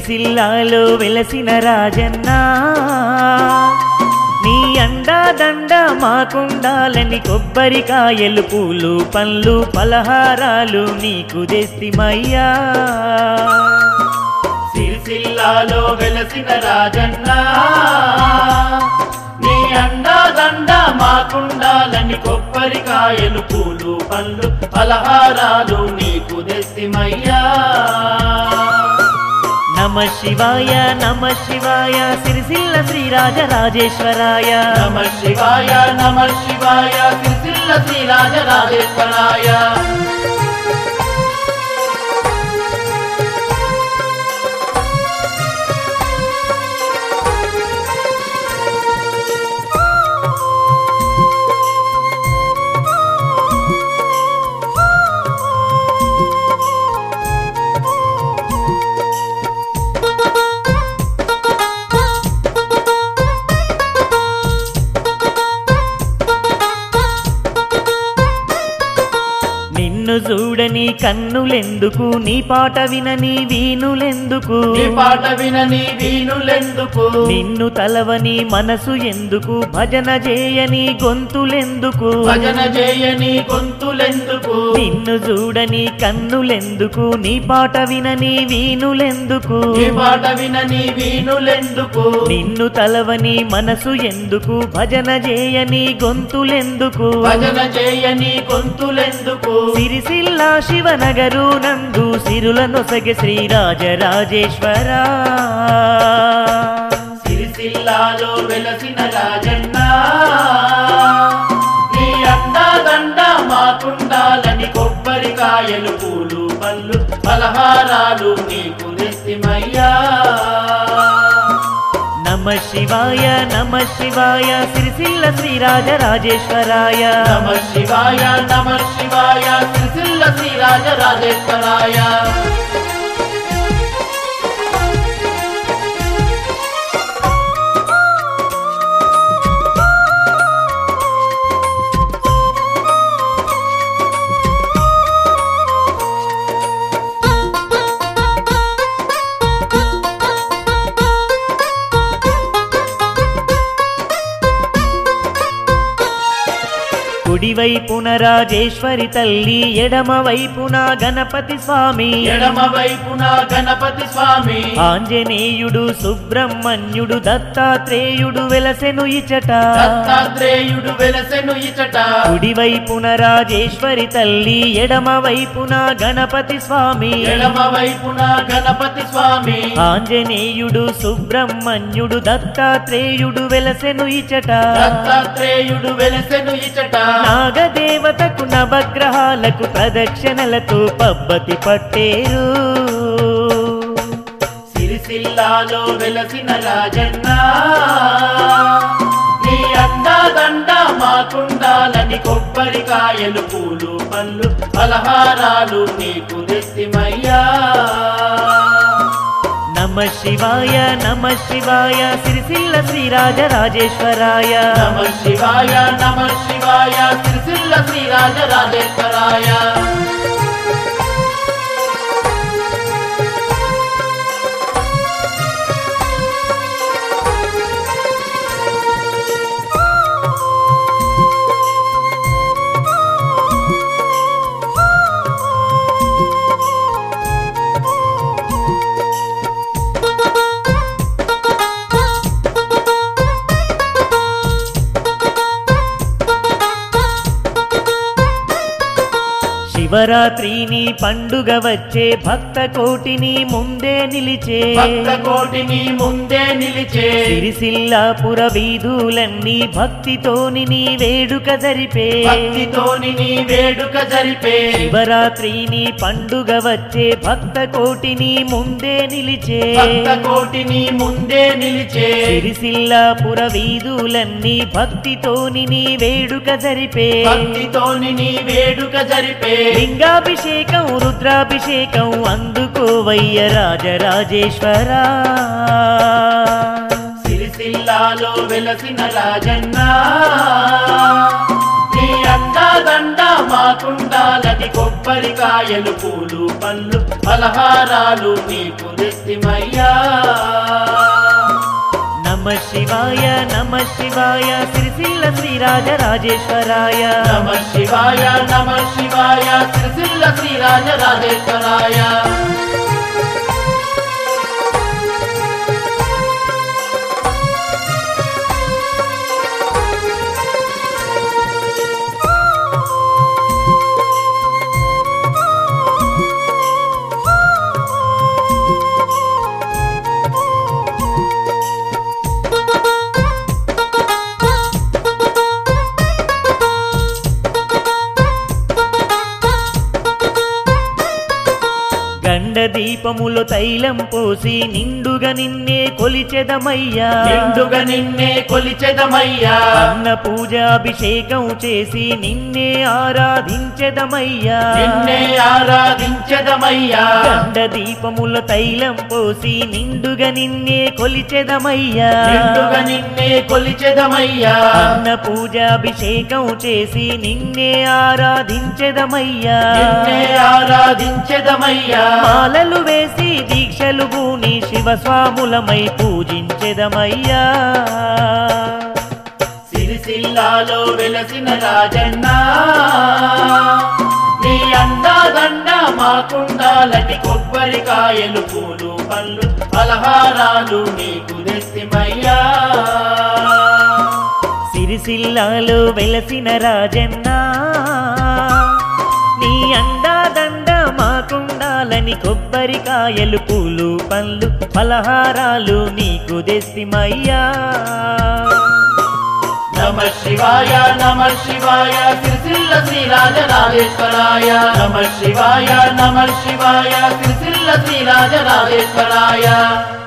సిరిసిల్లాలో వెలసిన రాజన్న నీ అండాదండ మాకుండాలని కొబ్బరికాయలు పూలు పండ్లు పలహారాలు నీకు తెస్తిమయ్యా సిరిసిల్లాలో వెలసిన రాజన్న నీ అండాదండ మాకుండాలని కొబ్బరికాయలు పూలు పళ్ళు పలహారాలు నీకు తెస్తిమయ్యా నమ శివాయ నమ శివాయ సిరిసిల్ల శ్రీరాజరాజేశ్వరాయ నమ శివాయ నమ శివాయ సిరిసిల్ల శ్రీరాజరాజేశ్వరాయ నిన్ను చూడని కన్నులెందుకు నీ పాట వినని వీణులెందుకు నీ పాట వినని వీణులెందుకు నిన్ను తలవని మనసు ఎందుకు భజన చేయని గొంతులెందుకు భజన చేయని గొంతులెందుకు నిన్ను చూడని కన్నులెందుకు నీ పాట వినని వీణులెందుకు నీ పాట వినని వీణులెందుకు నిన్ను తలవని మనసు ఎందుకు భజన చేయని గొంతులెందుకు భజన చేయని గొంతులెందుకు సిరిసిల్ల శివనగరు నందు సిరుల నొసగె శ్రీరాజరాజేశ్వర సిరిసిల్లాలో వెలసిన రాజన్న నీ అండాదండ మాకుండాలని కొబ్బరికాయలు పూలు పళ్ళు పలహారాలు నీకు నెత్తిమయ్యా నమ శివాయ నమ శివాయ సిరిసిల్ల శ్రీరాజరాజేశ్వరాయ నమ శివాయ నమ శివాయ సిరిసిల్ల శ్రీరాజరాజేశ్వరాయ కుడివైపున రాజేశ్వరి తల్లి ఎడమ వైపున గణపతి స్వామి ఎడమ వైపున గణపతి స్వామి ఆంజనేయుడు సుబ్రహ్మణ్యుడు దత్తాత్రేయుడు వెలసెను ఇచట దత్తాత్రేయుడు వెలసెను ఇచట కుడివైపున రాజేశ్వరి తల్లి ఎడమ వైపున గణపతి స్వామి ఎడమ వైపున గణపతి స్వామి ఆంజనేయుడు సుబ్రహ్మణ్యుడు దత్తాత్రేయుడు వెలసెను ఇచట దత్తాత్రేయుడు వెలసెను ఇచట నాగదేవతకు నవగ్రహాలకు ప్రదక్షిణలతో పబ్బతి పట్టేరు సిరిసిల్లాలో వెలసిన రాజన్న నీ అందాదండ మాకుండాలని కొబ్బరికాయలు పూలు పళ్ళు పలహారాలు నీకు తెస్తిమయ్యా నమ శివాయ నమ శివాయ సిరిసిల్ల శ్రీరాజరాజేశ్వరాయ నమ శివాయ నమ శివాయ సిరిసిల్ల శ్రీరాజరాజేశ్వరాయ శివరాత్రిని పండుగ వచ్చే భక్త కోటిని ముందే నిలిచే భక్త కోటిని ముందే నిలిచే సిరిసిల్లాపుర వీధులన్నీ భక్తితోని నీ వేడుక జరిపే భక్తితోని నీ వేడుక జరిపే శివరాత్రిని పండుగ వచ్చే భక్త కోటిని ముందే నిలిచే భక్త కోటిని ముందే నిలిచే సిరిసిల్లాపుర వీధులన్నీ భక్తితోని నీ వేడుక జరిపే భక్తితోని నీ వేడుక జరిపే లింగాభిషేకం రుద్రాభిషేకం అందుకోవయ్య రాజరాజేశ్వరా సిరిసిల్లాలో వెలసిన రాజన్న నీ అందాదండ మా మాకుండాలని కొబ్బరికాయలు పూలు పళ్ళు పలహారాలు నీకు తెస్తిమయ్యా నమ శివాయ నమ శివాయ సిరిసిల్ల శ్రీరాజ రాజేశ్వరాయ నమ శివాయ నమ శివాయ శ్రీశిల్ల శ్రీరాజ రాజేశ్వరాయ గండ దీపములో తైలం పోసి నిండుగా నిన్నే కొలిచెదమయ్యా నిండుగా నిన్నే కొలిచెదమయ్యా అన్న పూజాభిషేకం చేసి నిన్నే ఆరాధించెదమయ్యా నిన్నే ఆరాధించెదమయ్యా గండ దీపముల తైలం పోసి నిండుగా నిన్నే కొలిచెదమయ్యా నిండుగా నిన్నే కొలిచెదమయ్యా అన్న పూజాభిషేకం చేసి నిన్నే ఆరాధించెదమయ్యా నిన్నే ఆరాధించెదమయ్యా మాలలు వేసి దీక్షలు భూని శివస్వాములమై పూజించెదమయ్యా సిరిసిల్లాలో వెలసిన రాజన్న నీ అందాదండ మాకుండాలని కొబ్బరికాయలు పూలు పళ్ళు పలహారాలు నీకు తెస్తిమయ్యా సిరిసిల్లాలో వెలసిన రాజన్న నీ అండాదండ మాకుండాలని కొబ్బరికాయలు పూలు పండ్లు పలహారాలు నీకు దెస్తిమయ్యా నమ శివాయ నమ శివాయ సిరిసిల్ల శ్రీరాజ రాజేశ్వరాయ నమ శివాయ నమ శివాయ సిరిసిల్ల శ్రీరాజ రాజేశ్వరాయ